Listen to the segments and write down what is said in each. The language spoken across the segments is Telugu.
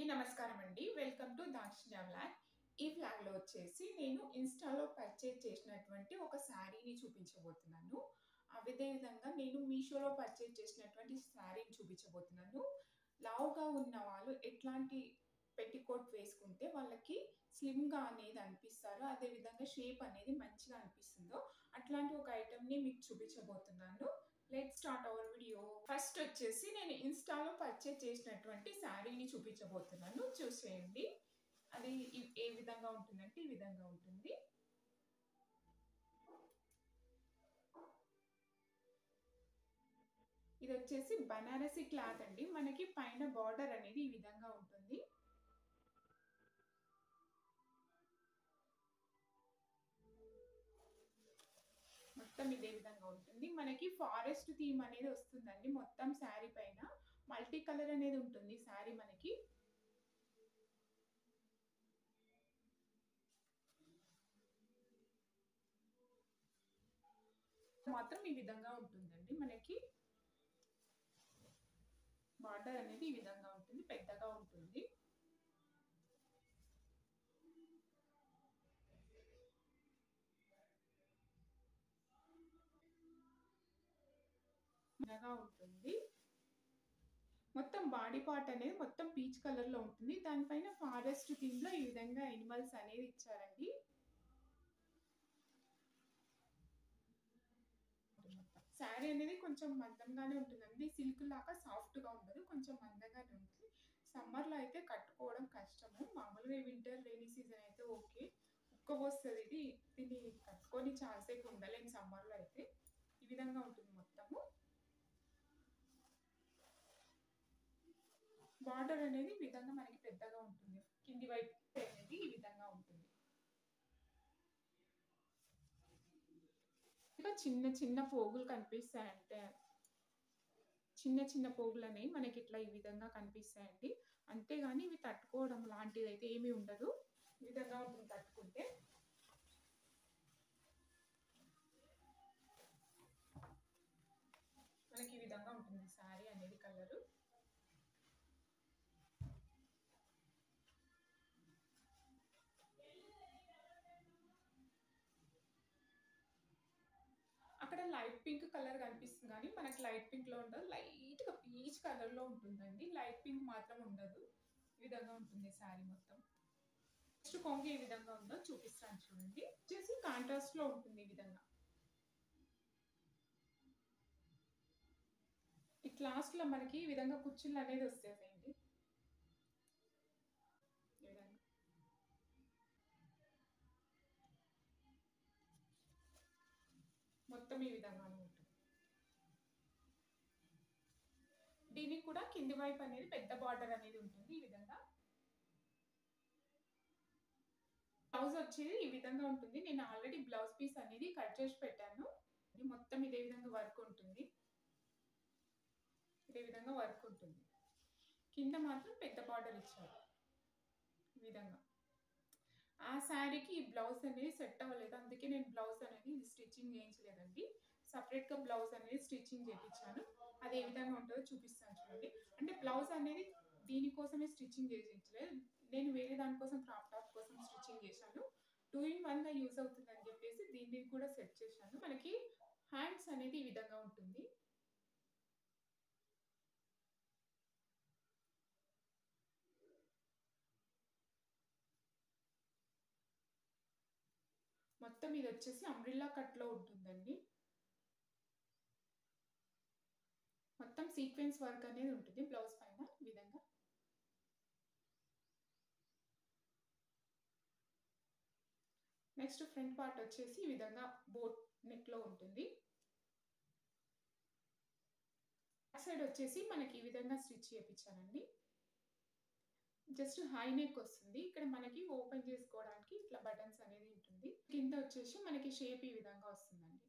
నమస్కారం అండి వెల్కమ్ టు దాక్షిణ్య వ్లాగ్ ఈ వ్లాగ్ లో వచ్చేసి నేను ఇన్స్టాలో పర్చేజ్ చేసినటువంటి ఒక శారీని చూపించబోతున్నాను అదే విధంగా నేను మీషోలో పర్చేజ్ చేసినటువంటి శారీని చూపించబోతున్నాను లావుగా ఉన్న వాళ్ళు ఎట్లాంటి పెట్టికోట్ వేసుకుంటే వాళ్ళకి స్లిమ్గా అనేది అనిపిస్తారో అదే విధంగా షేప్ అనేది మంచిగా అనిపిస్తుందో అట్లాంటి ఒక ఐటమ్ని మీకు చూపించబోతున్నాను let start our video first వచ్చేసి నేను ఇన్స్టాలో పర్చేజ్ చేసినటువంటి శారీని చూపించబోతున్నాను చూసేయండి అది ఈ- ఏ విధంగా ఉంటుందంటే ఈ విధంగా ఉంటుంది ఇది వచ్చేసి బనారసి క్లాత్ అండి మనకి పైన బార్డర్ అనేది ఈ విధంగా ఉంటుంది మొత్తం ఇదే విధంగా ఉంటుంది మనకి ఫారెస్ట్ థీమ్ అనేది వస్తుందండి మొత్తం శారీ పైన మల్టీ కలర్ అనేది ఉంటుంది శారీ మనకి మాత్రం ఈ విధంగా ఉంటుందండి మనకి బార్డర్ అనేది ఈ విధంగా ఉంటుంది పెద్దగా ఉంటుంది చిన్నగా ఉంటుంది మొత్తం బాడీ పార్ట్ అనేది మొత్తం పీచ్ కలర్ లో ఉంటుంది దానిపైన ఫారెస్ట్ థీమ్ లో ఈ విధంగా ఎనిమల్స్ అనేది ఇచ్చారండి శారీ అనేది కొంచెం మందంగానే ఉంటుందండి సిల్క్ లాగా సాఫ్ట్ గా ఉండదు కొంచెం మందంగానే ఉంటుంది సమ్మర్ లో అయితే కట్టుకోవడం కష్టము మామూలుగా వింటర్ రైనీ సీజన్ అయితే ఓకే ఉక్కబోస్తుంది ఇది దీన్ని కట్టుకొని చాలాసేపు ఉండలేము సమ్మర్ లో అయితే ఈ విధంగా ఉంటుంది మొత్తము బార్డర్ అనేది ఈ విధంగా మనకి పెద్దగా ఉంటుంది కింది వైపు అనేది ఈ విధంగా ఉంటుంది ఇంకా చిన్న చిన్న పోగులు కనిపిస్తాయంటే చిన్న చిన్న పోగులు అనేవి మనకి ఇట్లా ఈ విధంగా కనిపిస్తాయండి అంతేగాని ఇవి తట్టుకోవడం లాంటిది అయితే ఏమీ ఉండదు ఈ విధంగా ఉంటుంది తట్టుకుంటే మనకి ఈ విధంగా ఉంటుంది శారీ అనేది కలరు అక్కడ లైట్ పింక్ కలర్ కనిపిస్తుంది కానీ మనకి లైట్ పింక్ లో ఉండదు లైట్ గా పీచ్ కలర్ లో ఉంటుందండి లైట్ పింక్ మాత్రం ఉండదు ఈ విధంగా ఉంటుంది శారీ మొత్తం నెక్స్ట్ కొంగు ఏ విధంగా ఉందో చూపిస్తాను చూడండి వచ్చేసి కాంట్రాస్ట్ లో ఉంటుంది ఈ విధంగా ఈ క్లాస్ లో మనకి ఈ విధంగా కుర్చీలు అనేది వస్తాయండి ఈ విధంగా మొత్తం ఈ విధంగానే ఉంటుంది దీనికి కూడా కింది వైపు అనేది పెద్ద బార్డర్ అనేది ఉంటుంది ఈ విధంగా బ్లౌజ్ వచ్చేది ఈ విధంగా ఉంటుంది నేను ఆల్రెడీ బ్లౌజ్ పీస్ అనేది కట్ చేసి పెట్టాను ఇది మొత్తం ఇదే విధంగా వర్క్ ఉంటుంది ఇదే విధంగా వర్క్ ఉంటుంది కింద మాత్రం పెద్ద బార్డర్ ఇచ్చారు ఈ విధంగా ఆ శారీకి ఈ బ్లౌజ్ అనేది సెట్ అవ్వలేదు అందుకే నేను బ్లౌజ్ అనేది స్టిచ్చింగ్ చేయించలేదండి సపరేట్గా బ్లౌజ్ అనేది స్టిచ్చింగ్ చేయించాను అది ఏ విధంగా ఉంటుందో చూపిస్తాను చూడండి అంటే బ్లౌజ్ అనేది దీనికోసమే స్టిచ్చింగ్ చేయించలేదు నేను వేరే దానికోసం క్రాప్ టాప్ కోసం స్టిచ్చింగ్ చేశాను టూ ఇన్ వన్గా యూజ్ అవుతుందని చెప్పేసి దీన్ని కూడా సెట్ చేశాను మనకి హ్యాండ్స్ అనేది ఈ విధంగా ఉంటుంది మొత్తం ఇది వచ్చేసి అంబ్రిల్లా కట్లో ఉంటుందండి మొత్తం సీక్వెన్స్ వర్క్ అనేది ఉంటుంది బ్లౌజ్ పైన ఈ విధంగా నెక్స్ట్ ఫ్రంట్ పార్ట్ వచ్చేసి ఈ విధంగా బోట్ నెక్ లో ఉంటుంది బ్యాక్ సైడ్ వచ్చేసి మనకి ఈ విధంగా స్టిచ్ చేయించానండి జస్ట్ హై నెక్ వస్తుంది ఇక్కడ మనకి ఓపెన్ చేసుకోవడానికి ఇట్లా బటన్స్ అనేది ఉంటుంది కింద వచ్చేసి మనకి షేప్ ఈ విధంగా వస్తుందండి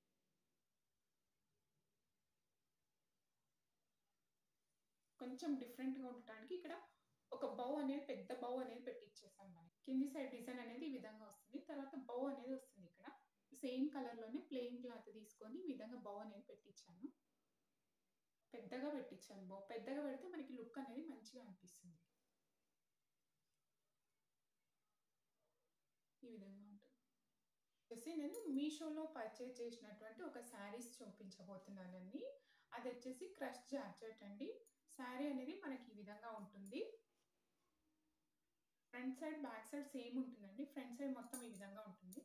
కొంచెం డిఫరెంట్గా ఉండటానికి ఇక్కడ ఒక బౌ అనేది పెద్ద బౌ అనేది పెట్టిచ్చేసాం మనకి కింది సైడ్ డిజైన్ అనేది ఈ విధంగా వస్తుంది తర్వాత బౌ అనేది వస్తుంది ఇక్కడ సేమ్ కలర్లోనే ప్లెయిన్ క్లాత్ తీసుకొని ఈ విధంగా బౌ అనేది పెట్టించాను పెద్దగా పెట్టించాను బౌ పెద్దగా పెడితే మనకి లుక్ అనేది మంచిగా అనిపిస్తుంది వచ్చేసి నేను మీషోలో పర్చేజ్ చేసినటువంటి ఒక శారీస్ చూపించబోతున్నానండి అది వచ్చేసి క్రష్ జార్జెట్ అండి శారీ అనేది మనకి ఈ విధంగా ఉంటుంది front side back side same ఉంటుందండి ఫ్రంట్ సైడ్ మొత్తం ఈ విధంగా ఉంటుంది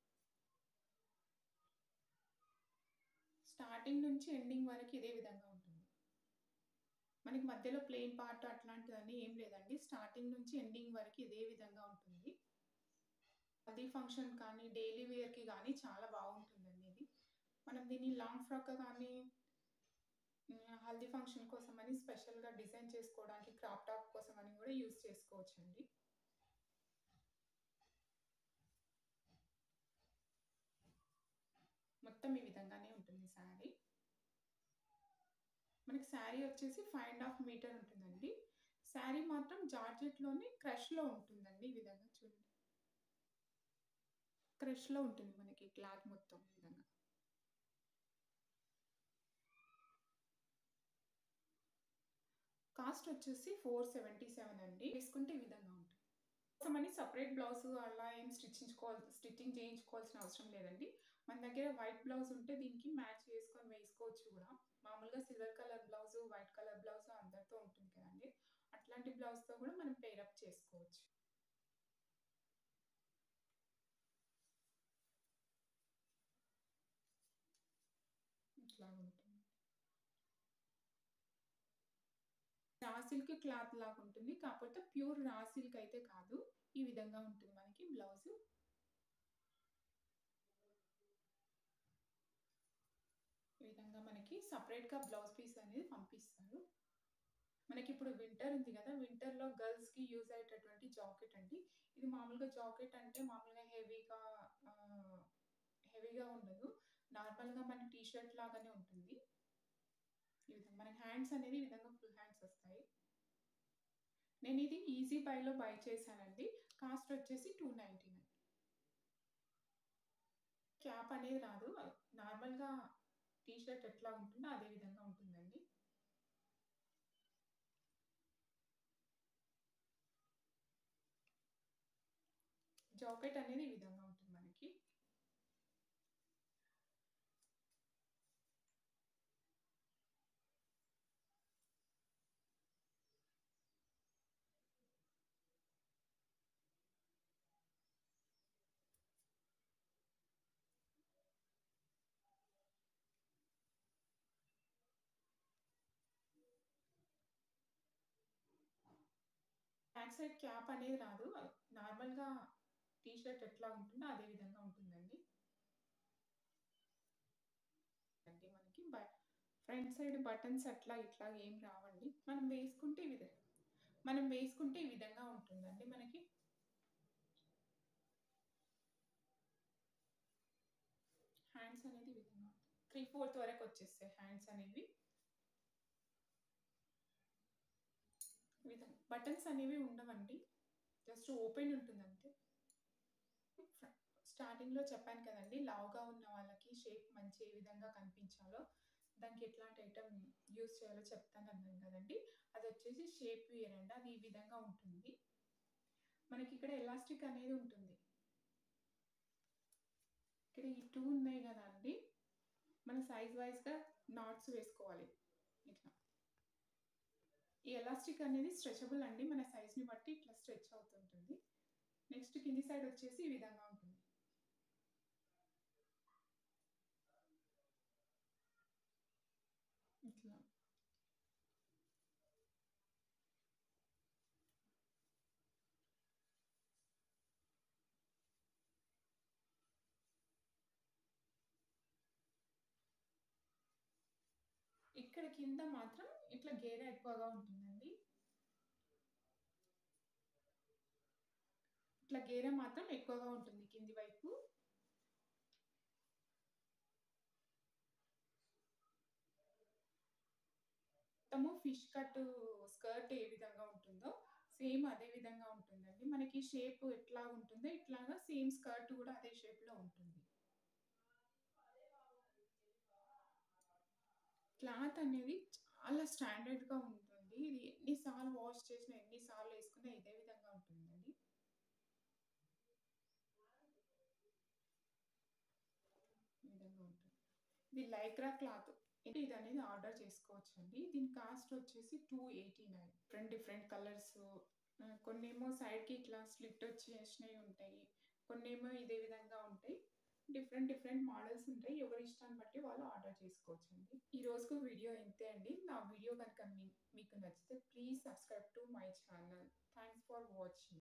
స్టార్టింగ్ నుంచి ఎండింగ్ వరకు ఇదే విధంగా ఉంటుంది మనకి మధ్యలో ప్లెయిన్ పార్ట్ అట్లాంటివన్నీ ఏం లేదండి స్టార్టింగ్ నుంచి ఎండింగ్ వరకు ఇదే విధంగా ఉంటుంది హల్దీ ఫంక్షన్ కానీ డైలీ వేర్కి కానీ చాలా బాగుంటుందండి ఇది మనం దీన్ని లాంగ్ ఫ్రాక్ కానీ హల్దీ ఫంక్షన్ కోసం అని స్పెషల్గా డిజైన్ చేసుకోవడానికి క్రాప్ టాప్ కోసం అని కూడా యూస్ చేసుకోవచ్చు అండి మొత్తం ఈ విధంగానే ఉంటుంది శారీ మనకి శారీ వచ్చేసి ఫైవ్ అండ్ హాఫ్ మీటర్ ఉంటుందండి శారీ మాత్రం జార్జెట్లోనే క్రష్లో ఉంటుందండి ఈ విధంగా చూడండి క్రష్లో ఉంటుంది మనకి క్లాత్ మొత్తం ఈ విధంగా కాస్ట్ వచ్చేసి ఫోర్ సెవెంటీ సెవెన్ అండి వేసుకుంటే ఈ విధంగా ఉంటుంది కోసమని సపరేట్ బ్లౌజ్ అలా ఏం స్టిచ్చించుకోవాలి స్టిచ్చింగ్ చేయించుకోవాల్సిన అవసరం లేదండి మన దగ్గర వైట్ బ్లౌజ్ ఉంటే దీనికి మ్యాచ్ చేసుకొని వేసుకోవచ్చు కూడా మామూలుగా silver colour blouse white colour blouse అందరితో ఉంటుంది కదండి అట్లాంటి బ్లౌజ్తో కూడా మనం పేరప్ చేసుకోవచ్చు ఇట్లా ఉంటుంది రా సిల్క్ క్లాత్ లాగా ఉంటుంది కాకపోతే ప్యూర్ రా సిల్క్ అయితే కాదు ఈ విధంగా ఉంటుంది మనకి బ్లౌజ్ ఈ విధంగా మనకి సపరేట్గా బ్లౌజ్ పీస్ అనేది పంపిస్తారు మనకి ఇప్పుడు వింటర్ ఉంది కదా వింటర్లో గర్ల్స్కి యూజ్ అయ్యేటటువంటి జాకెట్ అండి ఇది మామూలుగా జాకెట్ అంటే మామూలుగా హెవీగా హెవీగా ఉండదు నార్మల్గా మన టీ షర్ట్ లాగానే ఉంటుంది ఈ విధంగా మన హ్యాండ్స్ అనేది ఈ విధంగా ఫుల్ హ్యాండ్స్ వస్తాయి నేను ఇది ఈజీ బైలో బై చేశానండి కాస్ట్ వచ్చేసి టూ నైంటీ నైన్ క్యాప్ అనేది రాదు నార్మల్గా టీ షర్ట్ ఎట్లా ఉంటుందో అదే విధంగా ఉంటుందండి జాకెట్ అనేది ఈ విధంగా ఉంటుంది మనకి బ్యాక్ సైడ్ క్యాప్ అనేది రాదు నార్మల్గా టీ షర్ట్ ఎట్లా ఉంటుందో అదే విధంగా ఉంటుందండి అంటే మనకి ఫ్రంట్ సైడ్ బటన్స్ అట్లా ఇట్లా ఏం రావండి మనం వేసుకుంటే ఈ విధంగా మనం వేసుకుంటే ఈ విధంగా ఉంటుందండి మనకి హ్యాండ్స్ అనేది ఈ విధంగా త్రీ ఫోర్త్ వరకు వచ్చేస్తాయి హ్యాండ్స్ అనేవి విధంగా బటన్స్ అనేవి ఉండవండి జస్ట్ ఓపెన్ ఉంటుంది అంతే స్టార్టింగ్లో చెప్పాను కదండి లావుగా ఉన్న వాళ్ళకి షేప్ మంచి ఏ విధంగా కనిపించాలో దానికి ఎట్లాంటి ఐటమ్ యూస్ చేయాలో చెప్తాను అన్నాను కదండి అది వచ్చేసి షేప్ వేర్ అండి అది ఈ విధంగా ఉంటుంది మనకి ఇక్కడ ఎలాస్టిక్ అనేది ఉంటుంది ఇక్కడ ఈ టూ ఉన్నాయి కదా అండి మన సైజ్ వైజ్గా నాట్స్ వేసుకోవాలి ఇట్లా ఈ ఎలాస్టిక్ అనేది స్ట్రెచబుల్ అండి మన సైజ్ని బట్టి ఇట్లా స్ట్రెచ్ అవుతుంటుంది నెక్స్ట్ కింది సైడ్ వచ్చేసి ఈ విధంగా ఉంటుంది ఇట్లా ఇక్కడ కింద మాత్రం ఇట్లా గేర ఎక్కువగా ఉంటుందండి ఇట్లా గేర మాత్రం ఎక్కువగా ఉంటుంది కింది వైపు మొత్తము ఫిష్ కట్ స్కర్ట్ ఏ విధంగా ఉంటుందో సేమ్ అదే విధంగా ఉంటుందండి మనకి షేప్ ఎట్లా ఉంటుందో ఇట్లాగా సేమ్ స్కర్ట్ కూడా అదే షేప్లో ఉంటుంది క్లాత్ అనేది చాలా స్టాండర్డ్గా ఉంటుంది ఇది ఎన్నిసార్లు వాష్ చేసినా ఎన్నిసార్లు వేసుకున్నా ఇదే విధంగా ఉంటుందండి ఇది లైక్రా క్లాత్ ఇది అనేది ఆర్డర్ చేసుకోవచ్చు అండి దీని కాస్ట్ వచ్చేసి two eighty nine different different colours కొన్ని ఏమో సైడ్కి ఇట్లా స్లిట్ వచ్చేసినవి ఉంటాయి కొన్ని ఏమో ఇదే విధంగా ఉంటాయి డిఫరెంట్ డిఫరెంట్ మోడల్స్ ఉంటాయి ఎవరి ఇష్టాన్ని బట్టి వాళ్ళు ఆర్డర్ చేసుకోవచ్చు అండి ఈ రోజుకు వీడియో ఇంతే అండి నా వీడియో కనుక మీకు నచ్చితే please subscribe to my channel thanks for watching